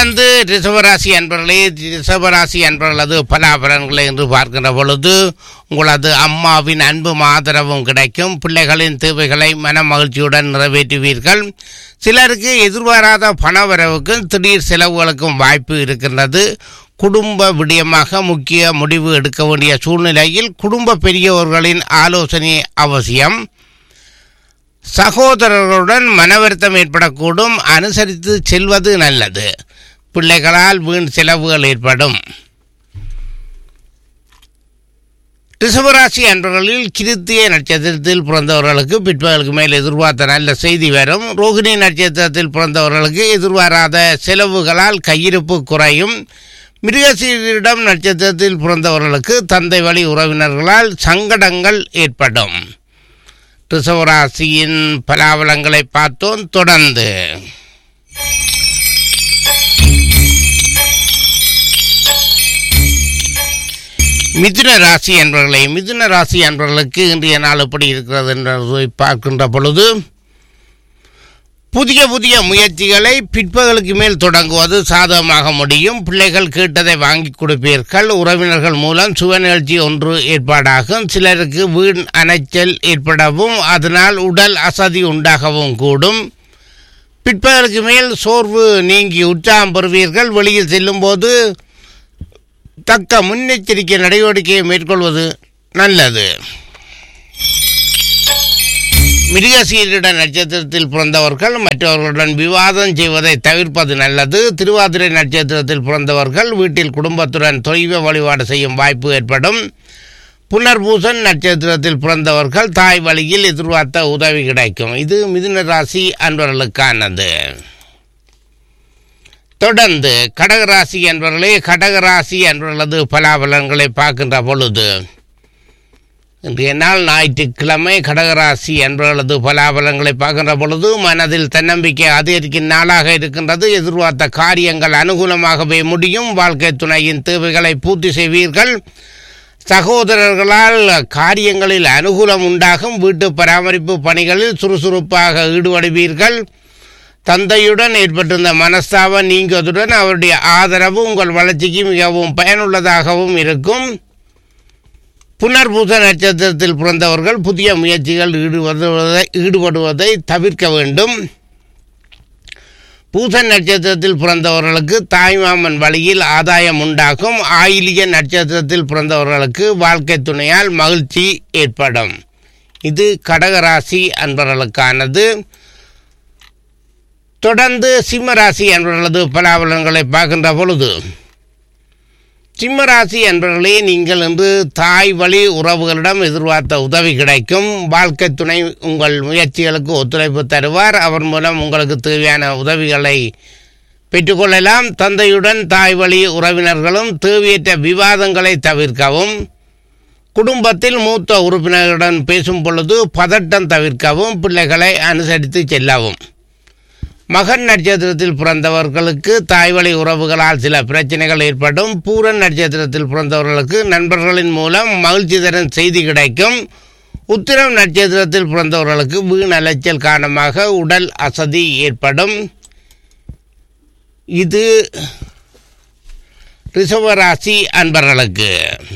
தொடர்ந்து ரிஷபராசி அன்பர்களே ரிஷபராசி அன்பர்களது பலாபலன்களை என்று பார்க்கின்ற பொழுது உங்களது அம்மாவின் அன்பும் ஆதரவும் கிடைக்கும் பிள்ளைகளின் தேவைகளை மன மகிழ்ச்சியுடன் நிறைவேற்றுவீர்கள் சிலருக்கு எதிர்பாராத பணவரவுக்கும் திடீர் செலவுகளுக்கும் வாய்ப்பு இருக்கின்றது குடும்ப விடயமாக முக்கிய முடிவு எடுக்க வேண்டிய சூழ்நிலையில் குடும்ப பெரியவர்களின் ஆலோசனை அவசியம் சகோதரர்களுடன் மனவருத்தம் ஏற்படக்கூடும் அனுசரித்து செல்வது நல்லது பிள்ளைகளால் வீண் செலவுகள் ஏற்படும் ரிஷபராசி அன்பர்களில் கிருத்திய நட்சத்திரத்தில் பிறந்தவர்களுக்கு பிற்பகலுக்கு மேல் எதிர்பார்த்த நல்ல செய்தி வரும் ரோகிணி நட்சத்திரத்தில் பிறந்தவர்களுக்கு எதிர்பாராத செலவுகளால் கையிருப்பு குறையும் மிருகசீரிடம் நட்சத்திரத்தில் பிறந்தவர்களுக்கு தந்தை வழி உறவினர்களால் சங்கடங்கள் ஏற்படும் ரிஷவராசியின் பலாபலங்களை பார்த்தோம் தொடர்ந்து மிதுன ராசி என்பவர்களை மிதுன ராசி என்பவர்களுக்கு இன்றைய நாள் எப்படி இருக்கிறது என்று பார்க்கின்ற பொழுது புதிய புதிய முயற்சிகளை பிற்பகலுக்கு மேல் தொடங்குவது சாதகமாக முடியும் பிள்ளைகள் கேட்டதை வாங்கி கொடுப்பீர்கள் உறவினர்கள் மூலம் சுப நிகழ்ச்சி ஒன்று ஏற்பாடாகும் சிலருக்கு வீண் அணைச்சல் ஏற்படவும் அதனால் உடல் அசதி உண்டாகவும் கூடும் பிற்பகலுக்கு மேல் சோர்வு நீங்கி உற்சாகம் பெறுவீர்கள் வெளியில் செல்லும்போது தக்க முன்னெச்சரிக்கை நடவடிக்கையை மேற்கொள்வது நல்லது மிருகசீரிட நட்சத்திரத்தில் பிறந்தவர்கள் மற்றவர்களுடன் விவாதம் செய்வதை தவிர்ப்பது நல்லது திருவாதிரை நட்சத்திரத்தில் பிறந்தவர்கள் வீட்டில் குடும்பத்துடன் தொய்வ வழிபாடு செய்யும் வாய்ப்பு ஏற்படும் புனர்பூசன் நட்சத்திரத்தில் பிறந்தவர்கள் தாய் வழியில் எதிர்பார்த்த உதவி கிடைக்கும் இது மிதுன ராசி அன்பர்களுக்கானது தொடர்ந்து கடகராசி என்பவர்களே கடகராசி என்பவர்களது பலாபலன்களை பார்க்கின்ற பொழுது இன்றைய நாள் ஞாயிற்றுக்கிழமை கடகராசி என்பவர்களது பலாபலங்களை பார்க்கின்ற பொழுது மனதில் தன்னம்பிக்கை அதிகரிக்கும் நாளாக இருக்கின்றது எதிர்பார்த்த காரியங்கள் அனுகூலமாகவே முடியும் வாழ்க்கை துணையின் தேவைகளை பூர்த்தி செய்வீர்கள் சகோதரர்களால் காரியங்களில் அனுகூலம் உண்டாகும் வீட்டு பராமரிப்பு பணிகளில் சுறுசுறுப்பாக ஈடுபடுவீர்கள் தந்தையுடன் ஏற்பட்டிருந்த மனஸ்தாபம் நீங்குவதுடன் அவருடைய ஆதரவு உங்கள் வளர்ச்சிக்கு மிகவும் பயனுள்ளதாகவும் இருக்கும் புனர்பூச நட்சத்திரத்தில் பிறந்தவர்கள் புதிய முயற்சிகள் ஈடுபடுவதை ஈடுபடுவதை தவிர்க்க வேண்டும் பூச நட்சத்திரத்தில் பிறந்தவர்களுக்கு தாய்மாமன் வழியில் ஆதாயம் உண்டாகும் ஆயிலிய நட்சத்திரத்தில் பிறந்தவர்களுக்கு வாழ்க்கை துணையால் மகிழ்ச்சி ஏற்படும் இது கடகராசி அன்பர்களுக்கானது தொடர்ந்து சிம்மராசி என்பவர்களது பலாபலன்களை பார்க்கின்ற பொழுது சிம்மராசி என்பவர்களே நீங்கள் இன்று தாய் வழி உறவுகளிடம் எதிர்பார்த்த உதவி கிடைக்கும் வாழ்க்கை துணை உங்கள் முயற்சிகளுக்கு ஒத்துழைப்பு தருவார் அவர் மூலம் உங்களுக்கு தேவையான உதவிகளை பெற்றுக்கொள்ளலாம் தந்தையுடன் தாய் வழி உறவினர்களும் தேவையற்ற விவாதங்களை தவிர்க்கவும் குடும்பத்தில் மூத்த உறுப்பினர்களுடன் பேசும் பொழுது பதட்டம் தவிர்க்கவும் பிள்ளைகளை அனுசரித்து செல்லவும் மகன் நட்சத்திரத்தில் பிறந்தவர்களுக்கு தாய்வழி உறவுகளால் சில பிரச்சனைகள் ஏற்படும் பூரன் நட்சத்திரத்தில் பிறந்தவர்களுக்கு நண்பர்களின் மூலம் மகிழ்ச்சி தரும் செய்தி கிடைக்கும் உத்திரம் நட்சத்திரத்தில் பிறந்தவர்களுக்கு வீண் அலைச்சல் காரணமாக உடல் அசதி ஏற்படும் இது ரிஷபராசி அன்பர்களுக்கு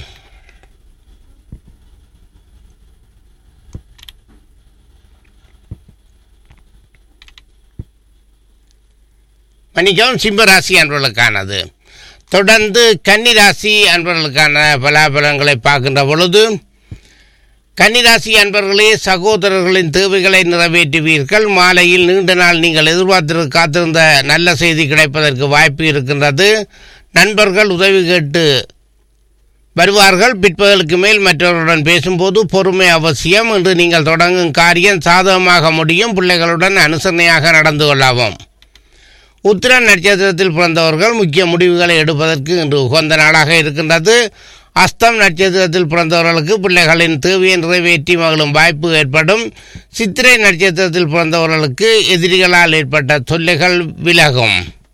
மன்னிக்கவும் சிம்மராசி அன்பர்களுக்கானது தொடர்ந்து கன்னிராசி அன்பர்களுக்கான பலாபலங்களை பார்க்கின்ற பொழுது கன்னிராசி அன்பர்களே சகோதரர்களின் தேவைகளை நிறைவேற்றுவீர்கள் மாலையில் நீண்ட நாள் நீங்கள் எதிர்பார்த்து காத்திருந்த நல்ல செய்தி கிடைப்பதற்கு வாய்ப்பு இருக்கின்றது நண்பர்கள் உதவி கேட்டு வருவார்கள் பிற்பகலுக்கு மேல் மற்றவர்களுடன் பேசும்போது பொறுமை அவசியம் என்று நீங்கள் தொடங்கும் காரியம் சாதகமாக முடியும் பிள்ளைகளுடன் அனுசரணையாக நடந்து கொள்ளவும் உத்திரன் நட்சத்திரத்தில் பிறந்தவர்கள் முக்கிய முடிவுகளை எடுப்பதற்கு இன்று உகந்த நாளாக இருக்கின்றது அஸ்தம் நட்சத்திரத்தில் பிறந்தவர்களுக்கு பிள்ளைகளின் தேவையை நிறைவேற்றி மகளும் வாய்ப்பு ஏற்படும் சித்திரை நட்சத்திரத்தில் பிறந்தவர்களுக்கு எதிரிகளால் ஏற்பட்ட தொல்லைகள் விலகும்